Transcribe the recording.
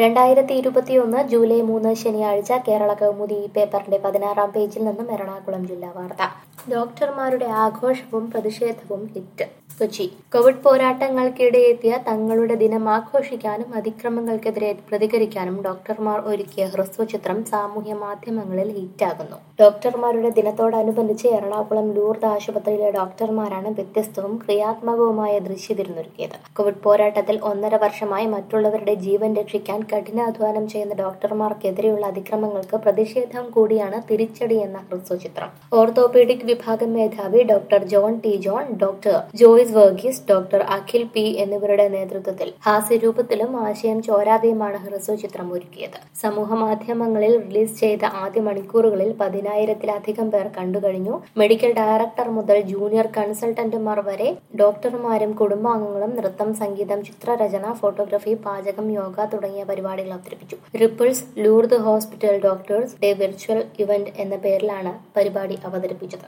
രണ്ടായിരത്തി ഇരുപത്തിയൊന്ന് ജൂലൈ മൂന്ന് ശനിയാഴ്ച കേരള കൗമുദി ഈ പേപ്പറിന്റെ പതിനാറാം പേജിൽ നിന്നും എറണാകുളം ജില്ലാ വാർത്ത ഡോക്ടർമാരുടെ ആഘോഷവും പ്രതിഷേധവും ഹിറ്റ് കൊച്ചി കോവിഡ് പോരാട്ടങ്ങൾക്കിടെ എത്തിയ തങ്ങളുടെ ദിനം ആഘോഷിക്കാനും അതിക്രമങ്ങൾക്കെതിരെ പ്രതികരിക്കാനും ഡോക്ടർമാർ ഒരുക്കിയ ഹ്രസ്വചിത്രം സാമൂഹ്യ മാധ്യമങ്ങളിൽ ഹിറ്റാകുന്നു ഡോക്ടർമാരുടെ ദിനത്തോടനുബന്ധിച്ച് എറണാകുളം ലൂർദ് ആശുപത്രിയിലെ ഡോക്ടർമാരാണ് വ്യത്യസ്തവും ക്രിയാത്മകവുമായ ദൃശ്യവിരുന്നൊരുക്കിയത് കോവിഡ് പോരാട്ടത്തിൽ ഒന്നര വർഷമായി മറ്റുള്ളവരുടെ ജീവൻ രക്ഷിക്കാൻ കഠിനാധ്വാനം ചെയ്യുന്ന ഡോക്ടർമാർക്കെതിരെയുള്ള അതിക്രമങ്ങൾക്ക് പ്രതിഷേധം കൂടിയാണ് തിരിച്ചടി എന്ന ഹ്രസ്വചിത്രം ഓർത്തോപീഡിക് വിഭാഗം മേധാവി doctor John T John doctor Joyce Varghese doctor Akhil P എന്നിവരുടെ നേതൃത്വത്തിൽ ഹാസ്യരൂപത്തിലും ആശയം ചോരാതെയുമാണ് ഹ്രസ്വചിത്രം ഒരുക്കിയത് സമൂഹ മാധ്യമങ്ങളിൽ റിലീസ് ചെയ്ത ആദ്യ മണിക്കൂറുകളിൽ പതിനായിരത്തിലധികം പേർ കണ്ടുകഴിഞ്ഞു മെഡിക്കൽ ഡയറക്ടർ മുതൽ ജൂനിയർ കൺസൾട്ടന്റുമാർ വരെ ഡോക്ടർമാരും കുടുംബാംഗങ്ങളും നൃത്തം സംഗീതം ചിത്രരചന ഫോട്ടോഗ്രഫി പാചകം യോഗ തുടങ്ങിയ പരിപാടികൾ അവതരിപ്പിച്ചു Ripples Lourdes hospital doctors day virtual event എന്ന പേരിലാണ് പരിപാടി അവതരിപ്പിച്ചത്